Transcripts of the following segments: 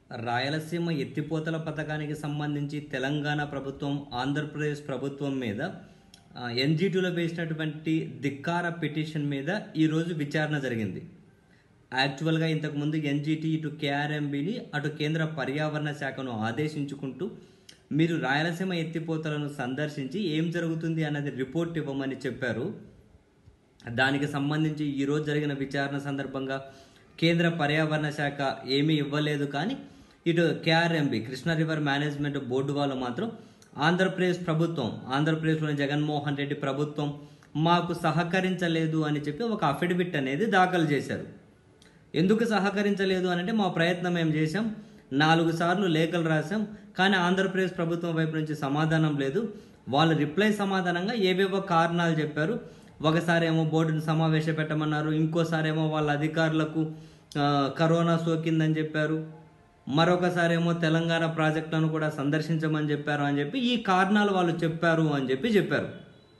రాయలసీమ ఎత్తిపోతల పథకానికి సంబంధించి తెలంగాణ ప్రభుత్వం ఆంధ్రప్రదేశ్ ప్రభుత్వం మీద ఎన్జిటీలో వేసినటువంటి ధిక్కార పిటిషన్ మీద ఈరోజు విచారణ జరిగింది యాక్చువల్గా ఇంతకుముందు ఎన్జిటి ఇటు కేఆర్ఎంబిని అటు కేంద్ర పర్యావరణ శాఖను ఆదేశించుకుంటూ మీరు రాయలసీమ ఎత్తిపోతలను సందర్శించి ఏం జరుగుతుంది అన్నది రిపోర్ట్ ఇవ్వమని చెప్పారు దానికి సంబంధించి ఈరోజు జరిగిన విచారణ సందర్భంగా కేంద్ర పర్యావరణ శాఖ ఏమీ ఇవ్వలేదు కానీ ఇటు KRMB Krishna river management board వాళ్ళు మాత్రం ఆంధ్రప్రదేశ్ ప్రభుత్వం ఆంధ్రప్రదేశ్లోని జగన్మోహన్ రెడ్డి ప్రభుత్వం మాకు సహకరించలేదు అని చెప్పి ఒక అఫిడవిట్ అనేది దాఖలు చేశారు ఎందుకు సహకరించలేదు అని అంటే మా ప్రయత్నం ఏం చేశాం నాలుగు సార్లు లేఖలు రాసాం కానీ ఆంధ్రప్రదేశ్ ప్రభుత్వం వైపు నుంచి సమాధానం లేదు వాళ్ళు రిప్లై సమాధానంగా ఏవేవో కారణాలు చెప్పారు ఒకసారి ఏమో బోర్డును సమావేశ పెట్టమన్నారు ఇంకోసారి ఏమో వాళ్ళ అధికారులకు ఆ, కరోనా సోకిందని చెప్పారు మరొకసారి ఏమో తెలంగాణ ప్రాజెక్టులను కూడా సందర్శించమని చెప్పారు అని చెప్పి ఈ కారణాలు వాళ్ళు చెప్పారు అని చెప్పి చెప్పారు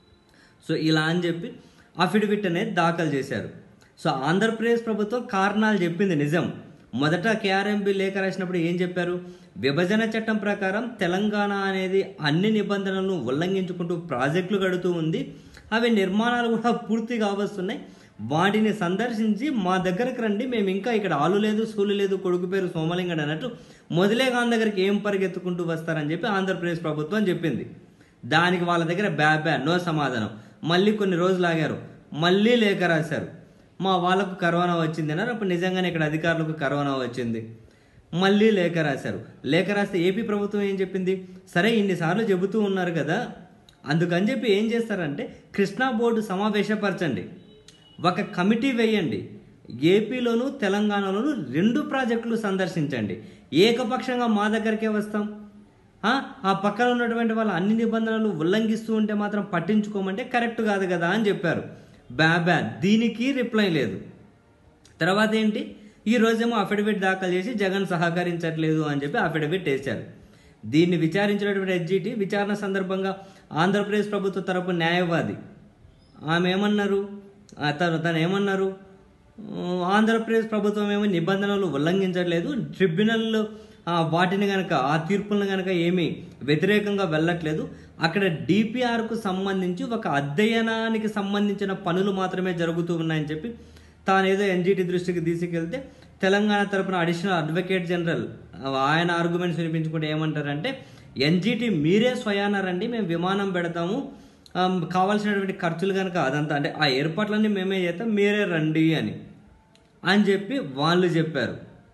సో ఇలా అని చెప్పి అఫిడవిట్ అనేది దాఖలు చేశారు సో ఆంధ్రప్రదేశ్ ప్రభుత్వం కారణాలు చెప్పింది నిజం మొదట కేఆర్ఎంబి లేఖ రాసినప్పుడు ఏం చెప్పారు విభజన చట్టం ప్రకారం తెలంగాణ అనేది అన్ని నిబంధనలను ఉల్లంఘించుకుంటూ ప్రాజెక్టులు కడుతూ ఉంది అవి నిర్మాణాలు కూడా పూర్తిగా వస్తున్నాయి వాటిని సందర్శించి మా దగ్గరకు రండి మేము ఇంకా ఇక్కడ ఆలు లేదు సూలు లేదు కొడుకు పేరు సోమలింగడు అన్నట్టు మొదలే గాన్ దగ్గరికి ఏం పరిగెత్తుకుంటూ వస్తారని చెప్పి ఆంధ్రప్రదేశ్ ప్రభుత్వం చెప్పింది దానికి వాళ్ళ దగ్గర బ్యా బ్యా నో సమాధానం మళ్ళీ కొన్ని రోజులు ఆగారు మళ్ళీ లేఖ రాశారు మా వాళ్ళకు కరోనా వచ్చింది అన్నారు అప్పుడు నిజంగానే ఇక్కడ అధికారులకు కరోనా వచ్చింది మళ్ళీ లేఖ రాశారు లేఖ రాస్తే ఏపీ ప్రభుత్వం ఏం చెప్పింది సరే ఇన్నిసార్లు చెబుతూ ఉన్నారు కదా అందుకని చెప్పి ఏం చేస్తారంటే కృష్ణా బోర్డు సమావేశపరచండి ఒక కమిటీ వేయండి ఏపీలోను తెలంగాణలోను రెండు ప్రాజెక్టులు సందర్శించండి ఏకపక్షంగా మా దగ్గరికే వస్తాం ఆ ఆ పక్కన ఉన్నటువంటి వాళ్ళ అన్ని నిబంధనలు ఉల్లంఘిస్తూ ఉంటే మాత్రం పట్టించుకోమంటే కరెక్ట్ కాదు కదా అని చెప్పారు బ్యా బ్యా దీనికి రిప్లై లేదు తర్వాత ఏంటి ఈ రోజేమో అఫిడవిట్ దాఖలు చేసి జగన్ సహకరించట్లేదు అని చెప్పి అఫిడవిట్ వేశారు దీన్ని విచారించినటువంటి హెచ్జిటి విచారణ సందర్భంగా ఆంధ్రప్రదేశ్ ప్రభుత్వ తరపు న్యాయవాది ఆమె ఏమన్నారు ఆ తను తను ఏమన్నారు ఆ, ఆంధ్రప్రదేశ్ ప్రభుత్వం ఏమో నిబంధనలు ఉల్లంఘించట్లేదు ట్రిబ్యునల్ ఆ, వాటిని కనుక ఆ తీర్పులను కనుక ఏమీ వ్యతిరేకంగా వెళ్ళట్లేదు అక్కడ డిపిఆర్కు సంబంధించి ఒక అధ్యయనానికి సంబంధించిన పనులు మాత్రమే జరుగుతూ ఉన్నాయని చెప్పి తాను ఏదో ఎన్జిటి దృష్టికి తీసుకెళ్తే తెలంగాణ తరపున అడిషనల్ అడ్వకేట్ జనరల్ ఆ, ఆయన ఆర్గ్యుమెంట్స్ వినిపించుకుంటే ఏమంటారంటే ఎన్జిటి మీరే స్వయాన రండి మేము విమానం పెడతాము ఆ, కావాల్సినటువంటి ఖర్చులు కనుక అదంతా అంటే ఆ ఏర్పాట్లన్నీ మేమే చేస్తాం మీరే రండి అని అని చెప్పి వాళ్ళు చెప్పారు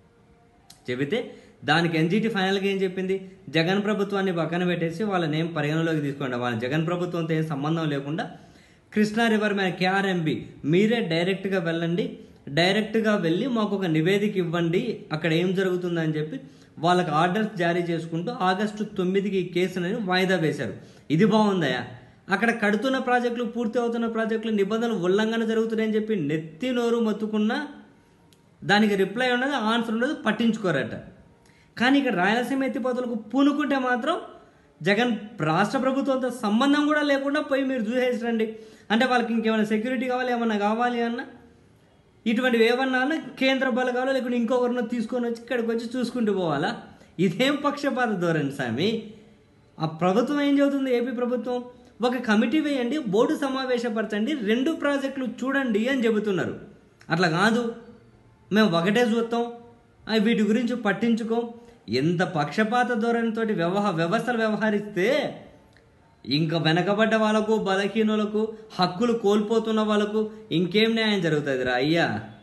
చెబితే దానికి ఎన్జిటి ఫైనల్గా ఏం చెప్పింది జగన్ ప్రభుత్వాన్ని పక్కన పెట్టేసి వాళ్ళని ఏం పరిగణలోకి తీసుకోండి వాళ్ళ జగన్ ప్రభుత్వంతో ఏం సంబంధం లేకుండా కృష్ణా రివర్ మీద కేఆర్ఎంబి మీరే డైరెక్ట్గా వెళ్ళండి డైరెక్ట్గా వెళ్ళి మాకు ఒక నివేదిక ఇవ్వండి అక్కడ ఏం జరుగుతుందని చెప్పి వాళ్ళకి ఆర్డర్స్ జారీ చేసుకుంటూ ఆగస్టు తొమ్మిదికి ఈ కేసుని వాయిదా వేశారు ఇది బాగుందయా అక్కడ కడుతున్న ప్రాజెక్టులు పూర్తి అవుతున్న ప్రాజెక్టులు నిబంధనలు ఉల్లంఘన జరుగుతున్నాయని చెప్పి నెత్తి నోరు మొత్తుకున్నా దానికి రిప్లై ఉండదు ఆన్సర్ ఉండదు పట్టించుకోరట కానీ ఇక్కడ రాయలసీమ ఎత్తిపోతలకు పూనుకుంటే మాత్రం జగన్ రాష్ట్ర ప్రభుత్వంతో సంబంధం కూడా లేకుండా పోయి మీరు చూసేసి రండి అంటే వాళ్ళకి ఇంకేమైనా సెక్యూరిటీ కావాలి ఏమన్నా కావాలి అన్న ఇటువంటివి ఏమన్నా అన్నా కేంద్ర బలగాలు లేకుంటే ఇంకొకరినో తీసుకొని వచ్చి ఇక్కడికి వచ్చి చూసుకుంటూ పోవాలా ఇదేం పక్షపాత ధోరణి స్వామి ఆ ప్రభుత్వం ఏం చెబుతుంది ఏపీ ప్రభుత్వం ఒక కమిటీ వేయండి బోర్డు సమావేశపరచండి రెండు ప్రాజెక్టులు చూడండి అని చెబుతున్నారు అట్లా కాదు మేము ఒకటే చూస్తాం అవి వీటి గురించి పట్టించుకోం ఎంత పక్షపాత ధోరణితోటి వ్యవహ వ్యవస్థలు వ్యవహరిస్తే ఇంకా వెనకబడ్డ వాళ్ళకు బలహీనులకు హక్కులు కోల్పోతున్న వాళ్ళకు ఇంకేం న్యాయం జరుగుతుంది రా అయ్యా